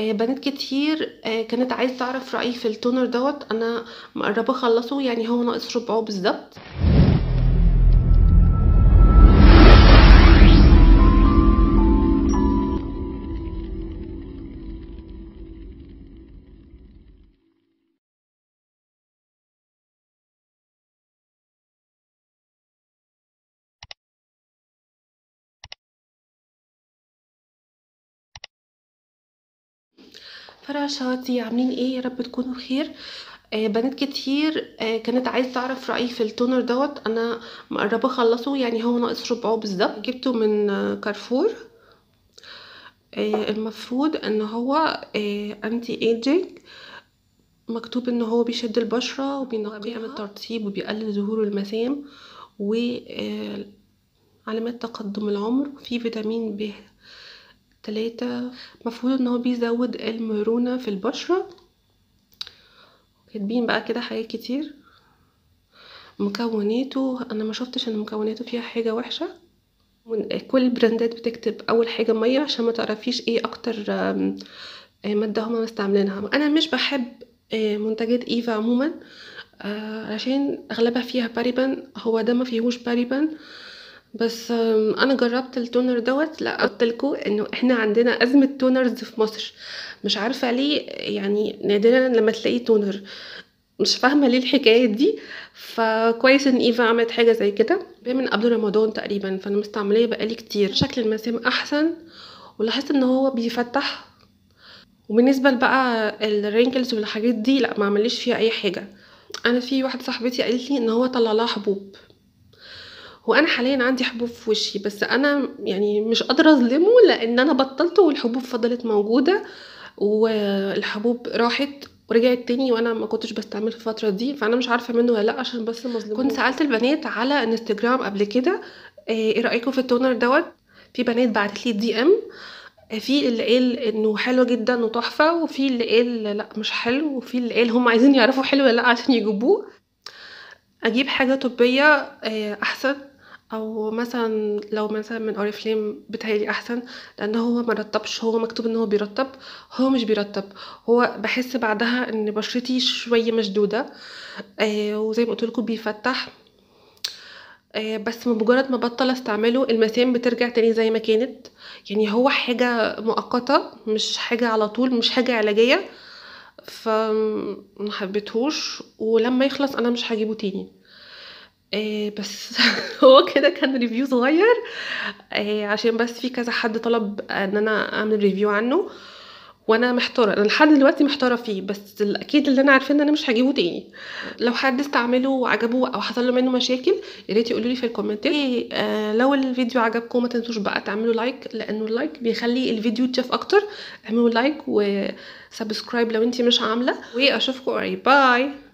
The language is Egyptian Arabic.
آه، بنات كتير آه، كانت عايزة تعرف رأيي في التونر دوت انا مقربة اخلصه يعني هو ناقص ربعه بالظبط فراشاتي عاملين ايه يا رب تكونوا بخير آه، بنات كتير آه، كانت عايزة تعرف رأيي في التونر دوت انا مقربة اخلصه يعني هو ناقص ربعه بالظبط جبته من آه، كارفور آه، المفروض ان هو انتي ايجينج مكتوب ان هو بيشد البشرة وبينقيها بيعمل ترطيب وبيقلل ظهور المسام وعلامات تقدم العمر في فيتامين ب تلاتة مفروض ان هو بيزود المرونة في البشرة كاتبين بقى كده حاجات كتير مكوناته انا ما شفتش ان مكوناته فيها حاجة وحشة من- كل البراندات بتكتب اول حاجة مية عشان ما تعرفيش ايه اكتر آم، آه، مادة هما مستعملينها انا مش بحب آه، منتجات ايفا عموما آه، عشان اغلبها فيها باريبان هو ده ما فيهوش باريبان بس آم، انا جربت التونر دوت لا قلت لكم انه احنا عندنا ازمه تونرز في مصر مش عارفه ليه يعني نادرا لما تلاقي تونر مش فاهمه ليه الحكايه دي فكويس ان ايفا عملت حاجه زي كده ده من قبل رمضان تقريبا فانا مستعمليه بقالي كتير شكل المسام احسن ولاحظت ان هو بيفتح وبالنسبه بقى الرينكلز والحاجات دي لا ما عمليش فيها اي حاجه انا في واحده صاحبتي قالت لي ان هو طلع لها حبوب وانا حاليا عندي حبوب في وشي بس انا يعني مش قادره اظلمه لان انا بطلته والحبوب فضلت موجوده والحبوب راحت ورجعت تاني وانا ما كنتش بستعمل في الفتره دي فانا مش عارفه منه ولا لا عشان بس مظلوم كنت سالت البنات على انستجرام قبل كده ايه رايكم في التونر دوت في بنات بعتت لي دي ام في اللي قال انه حلو جدا وتحفه وفي اللي قال لا مش حلو وفي اللي قال هم عايزين يعرفوا حلو ولا لا عشان يجيبوه اجيب حاجه طبيه آه، احسن او مثلا لو مثلا من اوريفليم بتهيألي احسن لان هو مرطبش هو مكتوب ان هو بيرطب هو مش بيرطب هو بحس بعدها ان بشرتي شويه مشدوده آه وزي ما قلت لكم بيفتح آه بس مجرد ما بطل استعمله المسام بترجع تاني زي ما كانت يعني هو حاجه مؤقته مش حاجه على طول مش حاجه علاجيه فما حبيتهوش ولما يخلص انا مش هجيبه تاني آه بس هو كده كان ريفيو صغير آه عشان بس في كذا حد طلب ان انا اعمل ريفيو عنه وانا محتاره انا لحد دلوقتي محتاره فيه بس الاكيد اللي انا عارفه ان انا مش هجيبه تاني لو حد استعمله وعجبه او حصل له منه مشاكل يا ريت يقولوا لي في الكومنتات آه لو الفيديو عجبكم ما تنسوش بقى تعملوا لايك لانه اللايك بيخلي الفيديو يتشاف اكتر اعملوا لايك وسبسكرايب لو انتي مش عامله واشوفكم قريب باي